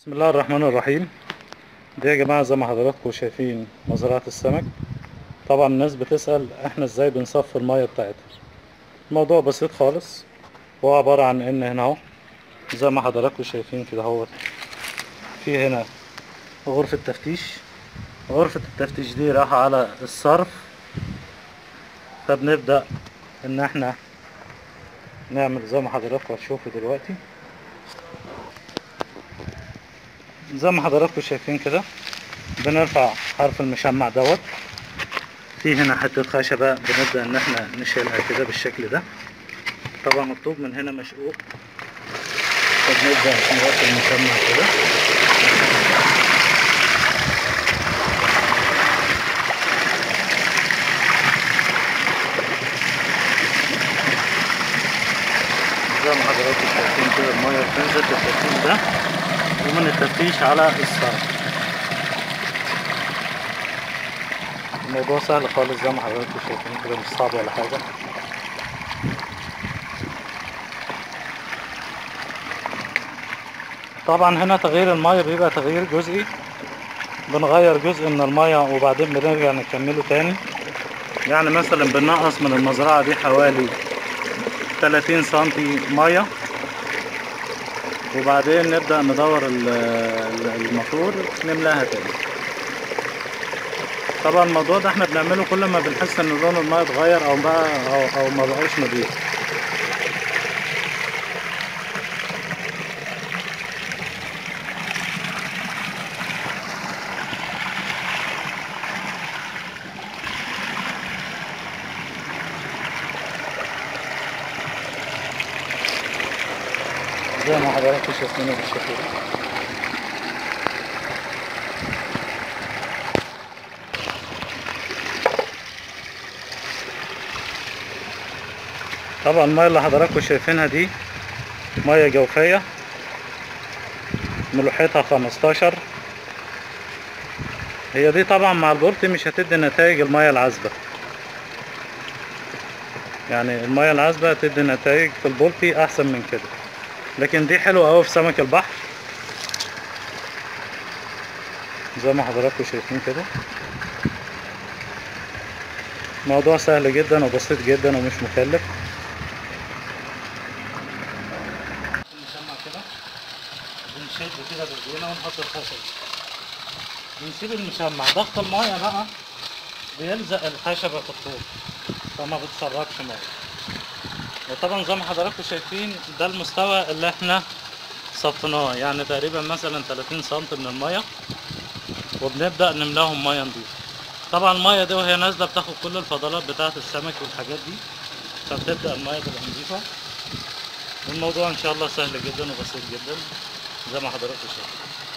بسم الله الرحمن الرحيم دي يا جماعة زي ما حضراتكم شايفين مزرعة السمك طبعا الناس بتسأل احنا ازاي بنصفي المية بتاعتها الموضوع بسيط خالص هو عبارة عن ان هنا اهو زي ما حضراتكم شايفين كده اهوت في هنا غرفة تفتيش غرفة التفتيش دي رايحة على الصرف فبنبدأ ان احنا نعمل زي ما حضراتكم هتشوفوا دلوقتي زي ما حضراتكم شايفين كده بنرفع حرف المشمع دوت في هنا حتة خشبة بنبدأ ان احنا نشيلها كده بالشكل ده طبعا الطوب من هنا مشقوق فبنبدأ نوصل المشمع كده زي ما حضراتكم شايفين كده المية بتنزل بالترتيب ده ومن التفتيش على الصرف الموضوع سهل خالص زي ما حضراتكم شايفين كده مش صعب ولا حاجة طبعا هنا تغيير المية بيبقى تغيير جزئي بنغير جزء من المية وبعدين بنرجع نكمله تاني يعني مثلا بننقص من المزرعة دي حوالي 30 سنتي مية وبعدين نبدأ ندور ال- ال- الموتور نملاها تاني طبعا الموضوع ده احنا بنعمله كل ما بنحس ان لون الماء اتغير او بقى او, أو ما بقاش نضيف زي ما حضراتكم شايفينه بالشكل ده طبعا المية اللي حضراتكم شايفينها دي مية جوفية ملوحتها 15 هي دي طبعا مع البورتي مش هتدي نتائج المية العذبة يعني المية العذبة هتدي نتائج في البولتي احسن من كده لكن دي حلوة اوي في سمك البحر زي ما حضراتكم شايفين كده موضوع سهل جدا وبسيط جدا ومش مكلف نسمع كده بنشد كده بايدينا ونحط الخشب بنسيب المشمع ضغط المايه بقى بيلزق الخشبة في الطوب فما بتسربش ميه وطبعا زي ما حضراتكم شايفين ده المستوى اللي احنا صفيناه يعني تقريبا مثلا 30 سم من الميه وبنبدأ نملاهم ميه نضيفة طبعا الميه دي وهي نازله بتاخد كل الفضلات بتاعه السمك والحاجات دي فبتبدأ الميه تبقى نضيفة والموضوع ان شاء الله سهل جدا وبسيط جدا زي ما حضراتكم شايفين